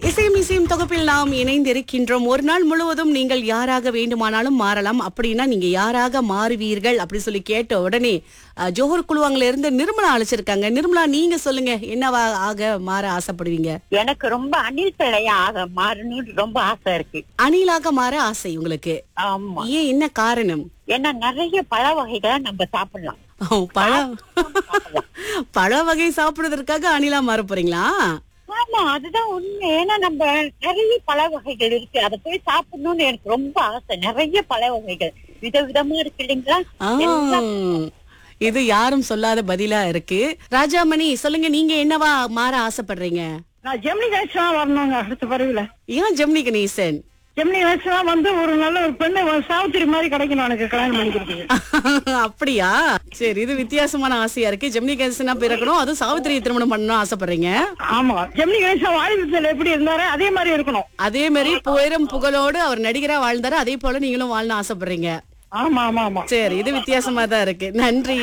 இசையும் இசையும் தொகுப்பில் நாம் இணைந்திருக்கின்றோம் ஒரு நாள் முழுவதும் நீங்கள் யாராக வேண்டுமானாலும் மாறலாம் அப்படின்னா நீங்க யாராக மாறுவீர்கள் அப்படி சொல்லி கேட்ட உடனே அஹ், ஜோஹர் குழுவாங்கல இருந்து நிர்மலா அழைச்சிருக்காங்க நிர்மலா நீங்க சொல்லுங்க என்னவா ஆக மாற ஆசைப்படுவீங்க எனக்கு ரொம்ப அணில் பிள்ளையா ஆக மாறணும்னு ரொம்ப ஆசை இருக்கு அணிலாக மாற ஆசை உங்களுக்கு ஆமா ஏன் என்ன காரணம் ஏன்னா நிறைய பழ வகைகளை நம்ம சாப்பிடலாம் ஓ, பழ பழ வகை சாப்பிடுறதுக்காக அணிலா மாற போறீங்களா ஆமா அதுதான் உண்மை ஏன்னா நம்ம நிறைய பழ வகைகள் இருக்கு அதை போய் சாப்பிடணும்னு எனக்கு ரொம்ப ஆசை நிறைய பழ வகைகள் விதவிதமா இருக்கு இல்லைங்களா ஆ, இது யாரும் சொல்லாத பதிலா இருக்கு ராஜாமணி சொல்லுங்க நீங்க என்னவா மாற ஆசைப்படுறீங்க நான் ஜெமினி கணேசன் வரணுங்க அடுத்த பருவில ஏன் ஜெமினி கணேசன் ஜெமினி கணேசன் வந்து ஒரு நல்ல ஒரு பெண்ணு ஒரு சாவித்திரி மாதிரி கிடைக்கணும் எனக்கு கல்யாணம் பண்ணிக்கிறதுக்கு அப்படியா சரி இது வித்தியாசமான ஆசையா இருக்கு ஜெமினி கணேசனா பிறக்கணும் அதுவும் சாவித்திரி திருமணம் பண்ணணும் ஆசைப்படுறீங்க ஆமா ஜெமினி கணேசன் வாழ்வில் எப்படி இருந்தாரோ அதே மாதிரி இருக்கணும் அதே மாதிரி புயரும் புகழோடு அவர் நடிகரா வாழ்ந்தாரு அதே போல நீங்களும் வாழணும் ஆசைப்படுறீங்க ஆமா ஆமா ஆமா சரி இது வித்தியாசமா தான் இருக்கு நன்றி